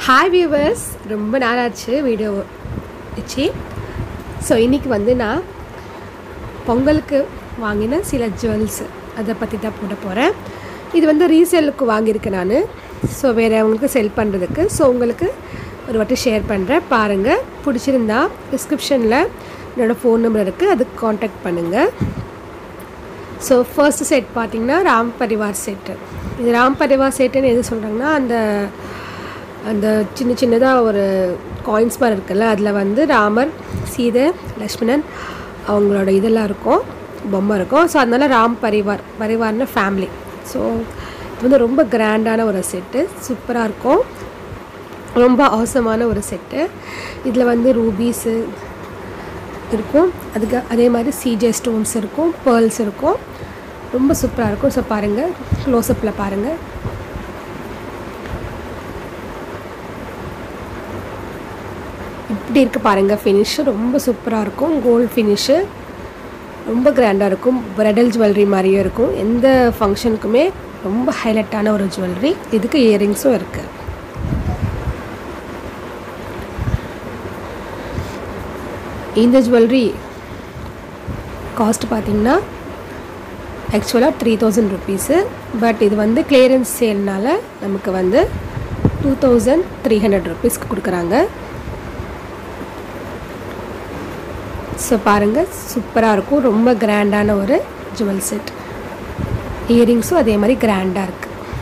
hi viewers ரொம்ப நாளாச்சு video வச்சு ஸோ இன்றைக்கி வந்து நான் பொங்கலுக்கு வாங்கின சில ஜுவல்ஸ் அதை பற்றி தான் போட போகிறேன் இது வந்து ரீசேலுக்கு வாங்கியிருக்கேன் நான் ஸோ வேறு அவங்களுக்கு செல் பண்ணுறதுக்கு ஸோ உங்களுக்கு ஒரு வாட்டி ஷேர் பண்ணுறேன் பாருங்கள் பிடிச்சிருந்தா டிஸ்கிரிப்ஷனில் என்னோடய ஃபோன் நம்பர் இருக்குது அதுக்கு காண்டாக்ட் பண்ணுங்கள் ஸோ ஃபர்ஸ்ட் செட் பார்த்திங்கன்னா ராம் பரிவார் செட்டு இது ராம் பரிவார் செட்டுன்னு எது சொல்கிறாங்கன்னா அந்த அந்த சின்ன சின்னதாக ஒரு காயின்ஸ் மாதிரி இருக்குல்ல அதில் வந்து ராமர் சீதை லக்ஷ்மணன் அவங்களோட இதெல்லாம் இருக்கும் பொம்மை இருக்கும் ஸோ அதனால ராம் பரிவார் பரிவார்னு ஃபேமிலி ஸோ இது வந்து ரொம்ப கிராண்டான ஒரு செட்டு சூப்பராக இருக்கும் ரொம்ப அவசரமான ஒரு செட்டு இதில் வந்து ரூபீஸு இருக்கும் அதுக்கு அதே மாதிரி சிஜே ஸ்டோன்ஸ் இருக்கும் பேர்ல்ஸ் இருக்கும் ரொம்ப சூப்பராக இருக்கும் ஸோ பாருங்கள் க்ளோஸ்அப்பில் பாருங்கள் இப்படி இருக்குது பாருங்கள் ஃபினிஷு ரொம்ப சூப்பராக இருக்கும் கோல்டு ஃபினிஷு ரொம்ப கிராண்டாக இருக்கும் ப்ரைடல் ஜுவல்லரி மாதிரியும் இருக்கும் எந்த ஃபங்க்ஷனுக்குமே ரொம்ப ஹைலைட்டான ஒரு ஜுவல்லரி இதுக்கு இயரிங்ஸும் இருக்குது இந்த ஜுவல்லரி காஸ்ட் பார்த்திங்கன்னா ஆக்சுவலாக த்ரீ தௌசண்ட் ருபீஸு பட் இது வந்து கிளியரன்ஸ் சேல்னால் நமக்கு வந்து டூ தௌசண்ட் த்ரீ ஹண்ட்ரட் ருபீஸ்க்கு கொடுக்குறாங்க ஸோ பாருங்கள் சூப்பராக இருக்கும் ரொம்ப கிராண்டான ஒரு ஜுவல் செட் இயரிங்ஸும் அதே மாதிரி கிராண்டாக இருக்குது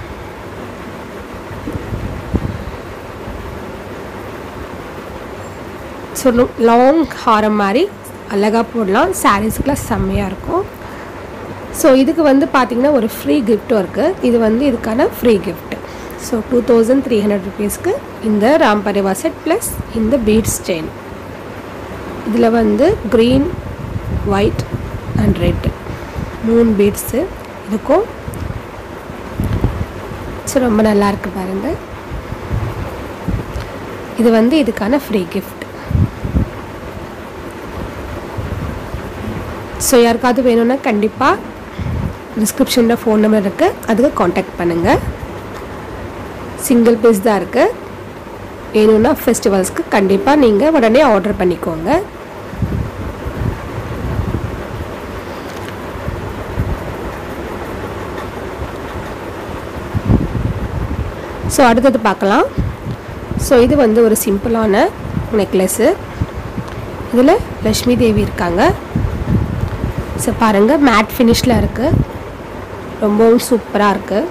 ஸோ லாங் ஹாரம் மாதிரி அழகாக போடலாம் சாரீஸுக்கெலாம் செம்மையாக இருக்கும் ஸோ இதுக்கு வந்து பார்த்திங்கன்னா ஒரு ஃப்ரீ கிஃப்ட்டும் இருக்குது இது வந்து இதுக்கான free gift so two thousand three hundred ருபீஸ்க்கு இந்த ராம் பரிவா செட் ப்ளஸ் இந்த பீட்ஸ் செயின் இதில் வந்து க்ரீன் ஒயிட் அண்ட் ரெட் மூணு பீட்ஸு இருக்கும் ஸோ ரொம்ப நல்லா இருக்கு பாருங்கள் இது வந்து இதுக்கான ஃப்ரீ கிஃப்ட் ஸோ யாருக்காவது வேணும்னா கண்டிப்பாக டிஸ்கிரிப்ஷனில் ஃபோன் நம்பர் இருக்குது அதுக்கு காண்டாக்ட் பண்ணுங்கள் சிங்கிள் பீஸ் தான் இருக்குது வேணும்னா ஃபெஸ்டிவல்ஸ்க்கு கண்டிப்பாக நீங்கள் உடனே ஆர்டர் பண்ணிக்கோங்க ஸோ அடுத்தது பார்க்கலாம் ஸோ இது வந்து ஒரு சிம்பிளான நெக்லஸ்ஸு இதில் லக்ஷ்மி தேவி இருக்காங்க ஸோ பாருங்கள் மேட் ஃபினிஷில் இருக்குது ரொம்பவும் சூப்பராக இருக்குது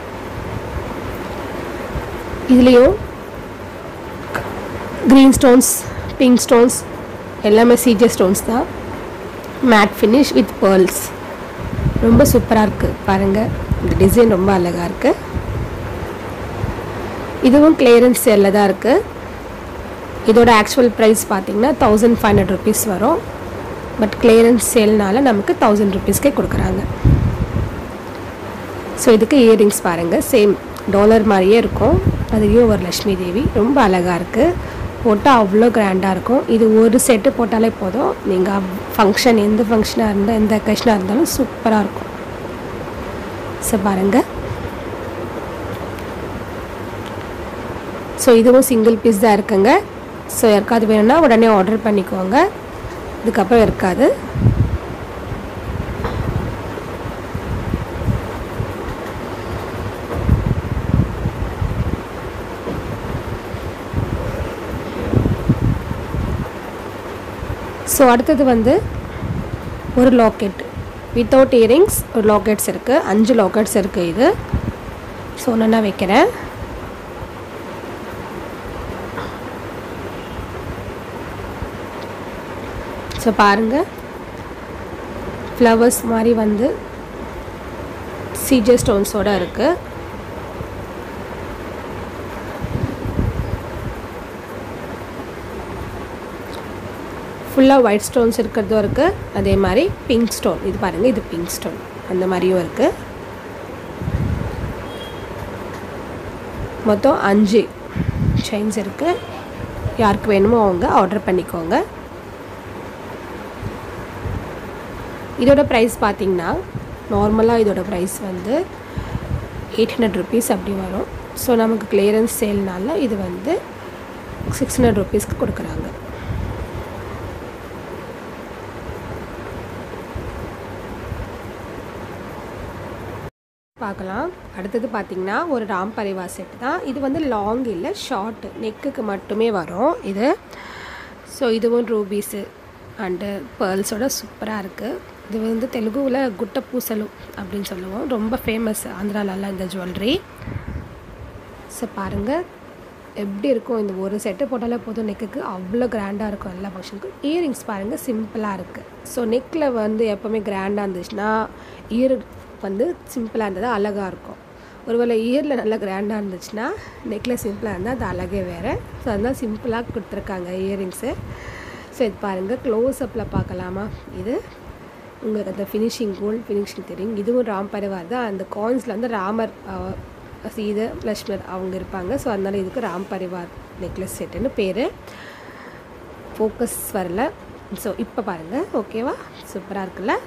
இதுலேயும் க்ரீன் ஸ்டோன்ஸ் பிங்க் ஸ்டோன்ஸ் எல்லாமே சிஜே ஸ்டோன்ஸ் தான் மேட் ஃபினிஷ் வித் பேர்ல்ஸ் ரொம்ப சூப்பராக இருக்குது பாருங்கள் இந்த டிசைன் ரொம்ப அழகாக இருக்குது இதுவும் கிளியரன்ஸ் சேலில் தான் இருக்குது இதோட ஆக்சுவல் ப்ரைஸ் பார்த்திங்கன்னா தௌசண்ட் ஃபைவ் ஹண்ட்ரட் ருபீஸ் வரும் பட் கிளியரன்ஸ் சேல்னால நமக்கு தௌசண்ட் ருபீஸ்க்கே கொடுக்குறாங்க ஸோ இதுக்கு இயரிங்ஸ் பாருங்கள் சேம் டாலர் மாதிரியே இருக்கும் அதுலேயும் ஒரு லக்ஷ்மி தேவி ரொம்ப அழகாக இருக்குது போட்டால் அவ்வளோ கிராண்டாக இருக்கும் இது ஒரு செட்டு போட்டாலே போதும் நீங்கள் ஃபங்க்ஷன் எந்த ஃபங்க்ஷனாக இருந்தால் எந்த அக்கேஷனாக இருந்தாலும் சூப்பராக இருக்கும் ஸோ பாருங்கள் ஸோ இதுவும் சிங்கிள் பீஸ் தான் இருக்குங்க ஸோ யாருக்காவது வேணும்னா உடனே ஆர்டர் பண்ணிக்கோங்க இதுக்கப்புறம் இருக்காது ஸோ அடுத்தது வந்து ஒரு லாக்கெட் வித்தவுட் இயரிங்ஸ் ஒரு லாக்கெட்ஸ் இருக்குது அஞ்சு லாக்கெட்ஸ் இருக்குது இது ஸோ நான் வைக்கிறேன் ஸோ பாருங்கள் ஃப்ளவர்ஸ் மாதிரி வந்து சிஜே ஸ்டோன்ஸோடு இருக்குது ஃபுல்லாக ஒயிட் ஸ்டோன்ஸ் இருக்கிறதும் இருக்குது அதே மாதிரி பிங்க் ஸ்டோன் இது பாருங்கள் இது பிங்க் ஸ்டோன் அந்த மாதிரியும் இருக்குது மொத்தம் அஞ்சு செயின்ஸ் இருக்குது யாருக்கு வேணுமோ அவங்க ஆர்டர் பண்ணிக்கோங்க இதோட ப்ரைஸ் பார்த்திங்கன்னா நார்மலாக இதோட ப்ரைஸ் வந்து எயிட் ஹண்ட்ரட் ருபீஸ் அப்படி வரும் ஸோ நமக்கு கிளியரன்ஸ் சேல்னால இது வந்து சிக்ஸ் ஹண்ட்ரட் ருபீஸ்க்கு கொடுக்குறாங்க பார்க்கலாம் அடுத்தது பார்த்திங்கன்னா ஒரு ராம் பரிவா செட் தான் இது வந்து லாங் இல்லை ஷார்ட் நெக்குக்கு மட்டுமே வரும் இது ஸோ இதுவும் ரூபீஸு அண்டு பேர்ல்ஸோட சூப்பராக இருக்குது இது வந்து தெலுங்குவில் குட்ட பூசலு அப்படின்னு சொல்லுவோம் ரொம்ப ஃபேமஸ் ஆந்திராலலாம் இந்த ஜுவல்லரி ஸோ பாருங்கள் எப்படி இருக்கும் இந்த ஒரு செட்டு போட்டாலே போதும் நெக்குக்கு அவ்வளோ கிராண்டாக இருக்கும் எல்லா ஃபங்க்ஷனுக்கும் இயரிங்ஸ் பாருங்கள் சிம்பிளாக இருக்குது ஸோ நெக்கில் வந்து எப்போவுமே கிராண்டாக இருந்துச்சுன்னா இயர் வந்து சிம்பிளாக இருந்தது அழகாக இருக்கும் ஒருவேளை இயரில் நல்லா கிராண்டாக இருந்துச்சுன்னா நெக்கில் சிம்பிளாக இருந்தால் அது அழகே வேறு ஸோ அதனால் சிம்பிளாக கொடுத்துருக்காங்க இயரிங்ஸு ஸோ இது பாருங்கள் க்ளோஸ்அப்பில் பார்க்கலாமா இது உங்களுக்கு அந்த ஃபினிஷிங் கோல்ட் ஃபினிஷிங் தெரியும் இதுவும் ராம் பரிவார் தான் அந்த காயின்ஸில் வந்து ராமர் சீத லக்ஷ்மர் அவங்க இருப்பாங்க ஸோ அதனால் இதுக்கு ராம் பரிவார் நெக்லஸ் செட்டுன்னு பேர் ஃபோக்கஸ் வரல ஸோ இப்போ பாருங்கள் ஓகேவா சூப்பராக இருக்குல்ல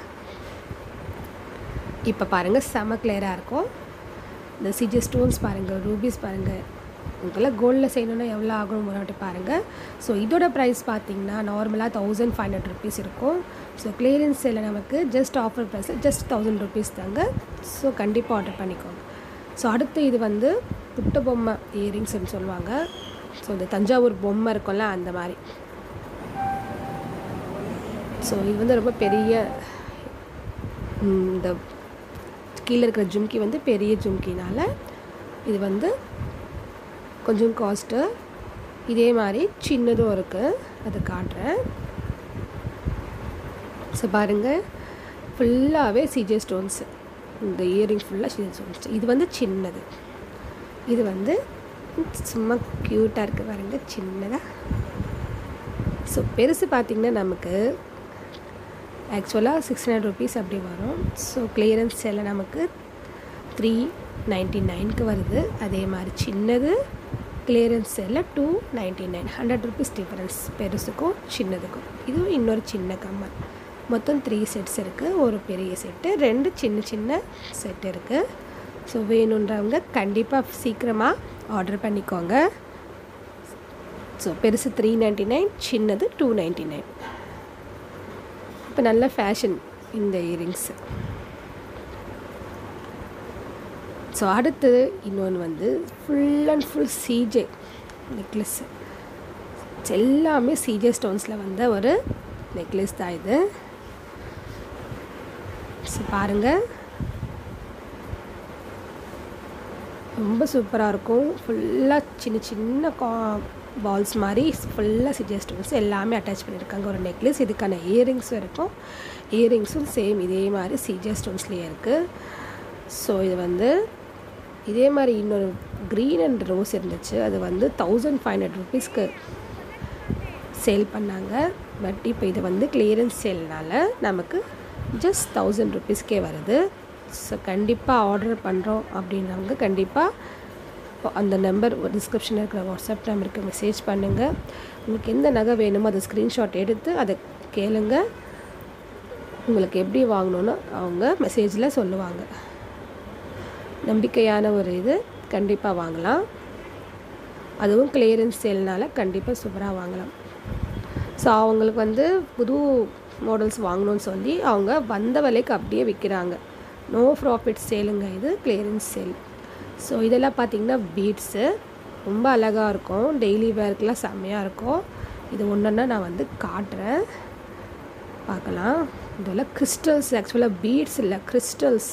இப்போ பாருங்கள் செம கிளியராக இருக்கும் இந்த சிஜி ஸ்டோன்ஸ் பாருங்கள் ரூபீஸ் பாருங்கள் உங்களுக்கெல்லாம் கோல்டில் செய்யணுன்னா எவ்வளோ ஆகும் ஒரு வாட்டி பாருங்கள் ஸோ இதோட ப்ரைஸ் பார்த்தீங்கன்னா நார்மலாக தௌசண்ட் ஃபைவ் ஹண்ட்ரட் ருபீஸ் இருக்கும் ஸோ கிளியரன்ஸ் சேலில் நமக்கு ஜஸ்ட் ஆஃபர் ப்ரைஸில் ஜஸ்ட் தௌசண்ட் ருபீஸ் தாங்க ஸோ கண்டிப்பாக ஆர்டர் பண்ணிக்கோங்க ஸோ அடுத்து இது வந்து புட்ட பொம்மை இயரிங்ஸ்னு சொல்லுவாங்க ஸோ இந்த தஞ்சாவூர் பொம்மை இருக்கும்ல அந்த மாதிரி ஸோ இது வந்து ரொம்ப பெரிய இந்த கீழே இருக்கிற ஜும்கி வந்து பெரிய ஜும்கினால் இது வந்து கொஞ்சம் காஸ்ட்டு இதே மாதிரி சின்னதும் இருக்குது அதை காட்டுறேன் ஸோ பாருங்கள் ஃபுல்லாகவே சிஜே ஸ்டோன்ஸு இந்த இயரிங் ஃபுல்லாக சிஜே ஸ்டோன்ஸ் இது வந்து சின்னது இது வந்து சும்மா க்யூட்டாக இருக்குது பாருங்கள் சின்னதாக ஸோ பெருசு பார்த்திங்கன்னா நமக்கு ஆக்சுவலாக சிக்ஸ் ஹண்ட்ரட் ருபீஸ் அப்படி வரும் ஸோ கிளியரன்ஸ் எல்லாம் நமக்கு த்ரீ நைன்ட்டி நைனுக்கு வருது அதே மாதிரி சின்னது கிளியரன்ஸ் எல்லாம் two ninety nine hundred rupees difference பெருசுக்கும் சின்னதுக்கும் இதுவும் இன்னொரு சின்ன கம்மல் மொத்தம் த்ரீ செட்ஸ் இருக்குது ஒரு பெரிய செட்டு ரெண்டு சின்ன சின்ன செட் இருக்குது ஸோ வேணுன்றவங்க கண்டிப்பாக சீக்கிரமாக ஆர்டர் பண்ணிக்கோங்க ஸோ பெருசு த்ரீ நைன்ட்டி நைன் சின்னது டூ நைன்ட்டி நைன் இப்போ நல்ல ஃபேஷன் இந்த இயரிங்ஸு ஸோ அடுத்தது இன்னொன்று வந்து full and full CZ necklace எல்லாமே சிஜே ஸ்டோன்ஸில் வந்த ஒரு நெக்லஸ் தான் இது ஸோ பாருங்கள் ரொம்ப சூப்பராக இருக்கும் ஃபுல்லாக சின்ன சின்ன கா பால்ஸ் மாதிரி ஃபுல்லாக சிஜே ஸ்டோன்ஸ் எல்லாமே அட்டாச் பண்ணியிருக்காங்க ஒரு நெக்லஸ் இதுக்கான இயரிங்ஸும் இருக்கும் இயரிங்ஸும் சேம் இதே மாதிரி சிஜே ஸ்டோன்ஸ்லேயே இருக்குது ஸோ இது வந்து இதே மாதிரி இன்னொரு க்ரீன் அண்ட் ரோஸ் இருந்துச்சு அது வந்து தௌசண்ட் ஃபைவ் ஹண்ட்ரட் ருபீஸ்க்கு சேல் பண்ணாங்க பட் இப்போ இது வந்து கிளியரன்ஸ் சேல்னால் நமக்கு ஜஸ்ட் தௌசண்ட் ருபீஸ்க்கே வருது ஸோ கண்டிப்பாக ஆர்டர் பண்ணுறோம் அப்படின்றவங்க கண்டிப்பாக அந்த நம்பர் டிஸ்கிரிப்ஷனில் இருக்கிற வாட்ஸ்அப் நம்பருக்கு மெசேஜ் பண்ணுங்கள் உங்களுக்கு எந்த நகை வேணுமோ அதை ஸ்க்ரீன்ஷாட் எடுத்து அதை கேளுங்க உங்களுக்கு எப்படி வாங்கணுன்னு அவங்க மெசேஜில் சொல்லுவாங்க நம்பிக்கையான ஒரு இது கண்டிப்பாக வாங்கலாம் அதுவும் கிளியரன்ஸ் சேல்னால் கண்டிப்பாக சூப்பராக வாங்கலாம் ஸோ அவங்களுக்கு வந்து புது மாடல்ஸ் வாங்கணும்னு சொல்லி அவங்க வந்த விலைக்கு அப்படியே விற்கிறாங்க நோ ப்ராஃபிட் சேலுங்க இது கிளியரன்ஸ் சேல் ஸோ இதெல்லாம் பார்த்திங்கன்னா பீட்ஸு ரொம்ப அழகாக இருக்கும் டெய்லி வேர்க்கெலாம் செம்மையாக இருக்கும் இது ஒன்றுன்னா நான் வந்து காட்டுறேன் பார்க்கலாம் இதெல்லாம் கிறிஸ்டல்ஸ் ஆக்சுவலாக பீட்ஸ் இல்லை crystals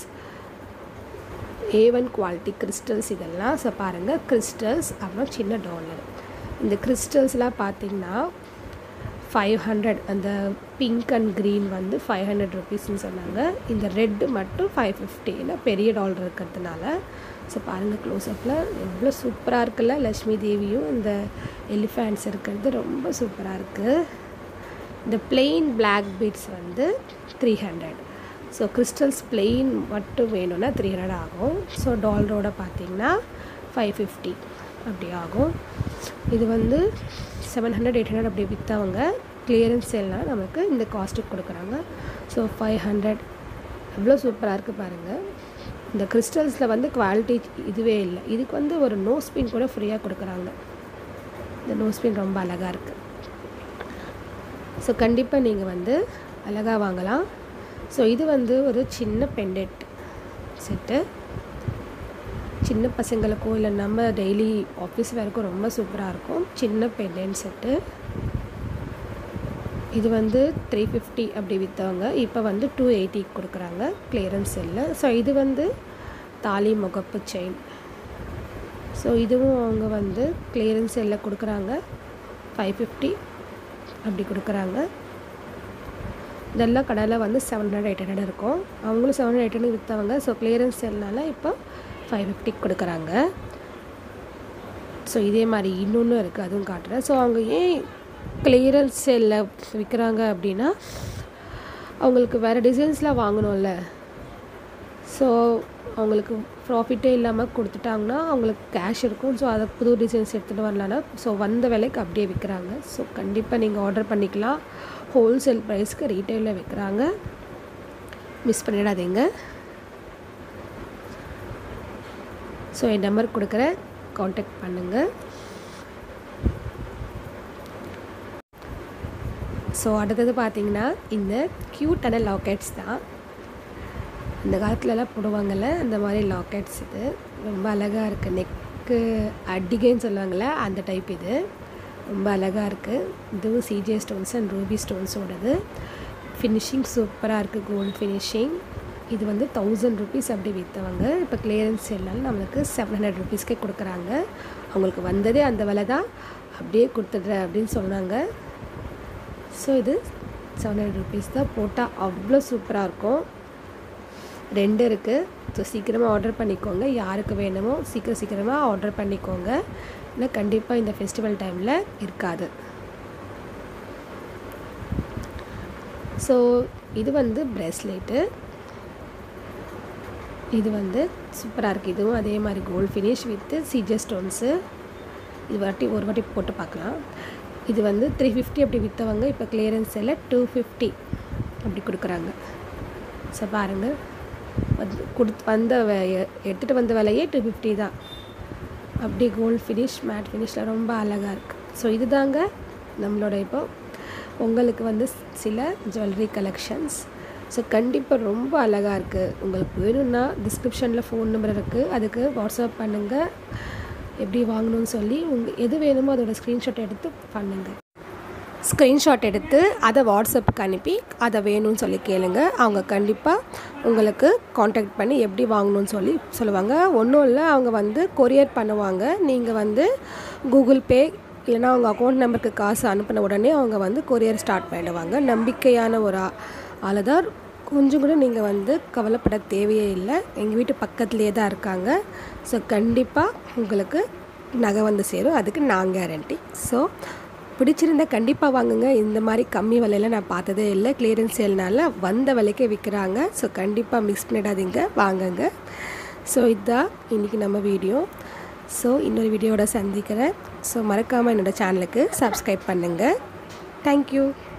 A one quality crystals இதெல்லாம் ஸோ பாருங்கள் கிறிஸ்டல்ஸ் அப்புறம் சின்ன டாலர் இந்த கிறிஸ்டல்ஸ்லாம் பார்த்திங்கன்னா ஃபைவ் ஹண்ட்ரட் அந்த பிங்க் அண்ட் க்ரீன் வந்து ஃபைவ் ஹண்ட்ரட் ருபீஸ்னு சொன்னாங்க இந்த ரெட்டு மட்டும் ஃபைவ் ஃபிஃப்டியில் பெரிய டாலர் இருக்கிறதுனால ஸோ பாருங்கள் க்ளோஸ்அப்பில் எவ்வளோ சூப்பராக இருக்குல்ல லக்ஷ்மி தேவியும் இந்த எலிஃபேண்ட்ஸ் இருக்கிறது ரொம்ப சூப்பராக இருக்குது இந்த பிளெயின் பிளாக் பீட்ஸ் வந்து three hundred so crystals plain மட்டும் வேணும்னா த்ரீ ஹண்ட்ரட் ஆகும் ஸோ டாலரோட பார்த்திங்கன்னா ஃபைவ் ஃபிஃப்டி அப்படி ஆகும் இது வந்து செவன் ஹண்ட்ரட் எயிட் ஹண்ட்ரட் அப்படி விற்றவங்க கிளியரன்ஸ் சேல்னால் நமக்கு இந்த காஸ்ட்டுக்கு கொடுக்குறாங்க ஸோ ஃபைவ் ஹண்ட்ரட் எவ்வளோ சூப்பராக இருக்குது பாருங்கள் இந்த கிறிஸ்டல்ஸில் வந்து குவாலிட்டி இதுவே இல்லை இதுக்கு வந்து ஒரு நோ ஸ்பின் கூட ஃப்ரீயாக கொடுக்குறாங்க இந்த நோஸ் பின் ரொம்ப அழகாக இருக்குது ஸோ கண்டிப்பாக நீங்கள் வந்து அழகாக வாங்கலாம் ஸோ இது வந்து ஒரு சின்ன பெண்டெட் செட்டு சின்ன பசங்களுக்கும் இல்லை நம்ம டெய்லி ஆஃபீஸ் வேறுக்கும் ரொம்ப சூப்பராக இருக்கும் சின்ன பெண்டென்ட் செட்டு இது வந்து த்ரீ ஃபிஃப்டி அப்படி விற்றவங்க இப்போ வந்து டூ எயிட்டிக்கு கொடுக்குறாங்க கிளியரன்ஸ் செல்லில் ஸோ இது வந்து தாலி முகப்பு செயின் ஸோ இதுவும் அவங்க வந்து கிளியரன்ஸ் செல்லில் கொடுக்குறாங்க ஃபைவ் ஃபிஃப்டி அப்படி கொடுக்குறாங்க இதெல்லாம் கடையில் வந்து செவன் ஹண்ட்ரட் எயிட் ஹண்ட்ரட் இருக்கும் அவங்களும் செவன் ஹண்ட்ரட் எயிட் ஹண்ட்ரட் விற்றவங்க ஸோ கிளியரன்ஸ் செல்னால இப்போ ஃபைவ் ஃபிஃப்டிக்கு கொடுக்குறாங்க ஸோ இதே மாதிரி இன்னொன்று இருக்குது அதுவும் காட்டுறேன் ஸோ அவங்க ஏன் கிளியரன்ஸ் செல்லில் விற்கிறாங்க அப்படின்னா அவங்களுக்கு வேறு டிசைன்ஸ்லாம் வாங்கணும்ல ஸோ அவங்களுக்கு ப்ராஃபிட்டே இல்லாமல் கொடுத்துட்டாங்கன்னா அவங்களுக்கு கேஷ் இருக்கும் ஸோ அதை புது டிசைன்ஸ் எடுத்துகிட்டு வரலான்னா ஸோ வந்த விலைக்கு அப்படியே விற்கிறாங்க ஸோ கண்டிப்பாக நீங்கள் ஆர்டர் பண்ணிக்கலாம் ஹோல்சேல் ப்ரைஸ்க்கு ரீட்டெயிலில் விற்கிறாங்க மிஸ் பண்ணிடாதீங்க ஸோ என் நம்பர் கொடுக்குறேன் காண்டாக்ட் பண்ணுங்கள் ஸோ அடுத்தது பார்த்தீங்கன்னா இந்த க்யூட்டான லாக்கெட்ஸ் தான் இந்த காலத்துலலாம் போடுவாங்கள்ல அந்த மாதிரி லாக்கெட்ஸ் இது ரொம்ப அழகாக இருக்குது நெக்கு அடிகைன்னு சொல்லுவாங்கள்ல அந்த டைப் இது ரொம்ப அழகாக இருக்குது இதுவும் சிஜே ஸ்டோன்ஸ் அண்ட் ரூபி ஸ்டோன்ஸோடது ஃபினிஷிங் சூப்பராக இருக்குது கோல்டு ஃபினிஷிங் இது வந்து தௌசண்ட் ருபீஸ் அப்படி விற்றவங்க இப்போ கிளியரன்ஸ் சேல்னால நம்மளுக்கு செவன் ஹண்ட்ரட் ருபீஸ்க்கே கொடுக்குறாங்க அவங்களுக்கு வந்ததே அந்த விலை தான் அப்படியே கொடுத்துட்றேன் அப்படின்னு சொன்னாங்க ஸோ இது செவன் ஹண்ட்ரட் ருபீஸ் தான் போட்டால் அவ்வளோ சூப்பராக இருக்கும் ரெண்டு இருக்குது ஸோ சீக்கிரமாக ஆர்டர் பண்ணிக்கோங்க யாருக்கு வேணுமோ சீக்கிரம் சீக்கிரமாக ஆர்டர் பண்ணிக்கோங்க இல்லை கண்டிப்பாக இந்த ஃபெஸ்டிவல் டைமில் இருக்காது ஸோ இது வந்து ப்ரெஸ்லெட்டு இது வந்து சூப்பராக இருக்குது இதுவும் அதே மாதிரி gold finish with CZ stones இது வாட்டி ஒரு வாட்டி போட்டு பார்க்கலாம் இது வந்து த்ரீ ஃபிஃப்டி அப்படி விற்றவங்க இப்போ கிளியரன்ஸ் எல்லாம் டூ ஃபிஃப்டி அப்படி கொடுக்குறாங்க ஸோ பாருங்கள் வந்து கொடுத்து வந்த எடுத்துகிட்டு வந்த விலையே டூ ஃபிஃப்டி தான் அப்படி கோல்ட் ஃபினிஷ் மேட் ஃபினிஷில் ரொம்ப அழகாக இருக்குது ஸோ இது தாங்க நம்மளோட இப்போ உங்களுக்கு வந்து சில ஜுவல்லரி கலெக்ஷன்ஸ் ஸோ கண்டிப்பாக ரொம்ப அழகாக இருக்குது உங்களுக்கு வேணும்னா டிஸ்கிரிப்ஷனில் ஃபோன் நம்பர் இருக்குது அதுக்கு வாட்ஸ்அப் பண்ணுங்கள் எப்படி வாங்கணும்னு சொல்லி உங்கள் எது வேணுமோ அதோட ஸ்க்ரீன்ஷாட் எடுத்து பண்ணுங்கள் ஸ்க்ரீன்ஷாட் எடுத்து அதை வாட்ஸ்அப்புக்கு அனுப்பி அதை வேணும்னு சொல்லி கேளுங்க அவங்க கண்டிப்பாக உங்களுக்கு காண்டாக்ட் பண்ணி எப்படி வாங்கணும்னு சொல்லி சொல்லுவாங்க ஒன்றும் இல்லை அவங்க வந்து கொரியர் பண்ணுவாங்க நீங்கள் வந்து கூகுள் பே இல்லைனா அவங்க அக்கௌண்ட் நம்பருக்கு காசு அனுப்பின உடனே அவங்க வந்து கொரியர் ஸ்டார்ட் பண்ணிடுவாங்க நம்பிக்கையான ஒரு ஆளை தான் கொஞ்சம் கூட நீங்கள் வந்து கவலைப்பட தேவையே இல்லை எங்கள் வீட்டு பக்கத்துலேயே தான் இருக்காங்க ஸோ கண்டிப்பாக உங்களுக்கு நகை வந்து சேரும் அதுக்கு நான் கேரண்டி ஸோ பிடிச்சிருந்தா கண்டிப்பாக வாங்குங்க இந்த மாதிரி கம்மி விலையில நான் பார்த்ததே இல்லை கிளியரன்ஸ் சேல்னால வந்த விலைக்கே விற்கிறாங்க ஸோ கண்டிப்பாக மிஸ் பண்ணிடாதீங்க வாங்குங்க ஸோ இதுதான் இன்றைக்கி நம்ம வீடியோ ஸோ இன்னொரு வீடியோவோட சந்திக்கிறேன் ஸோ மறக்காமல் என்னோடய சேனலுக்கு சப்ஸ்கிரைப் பண்ணுங்கள் தேங்க்யூ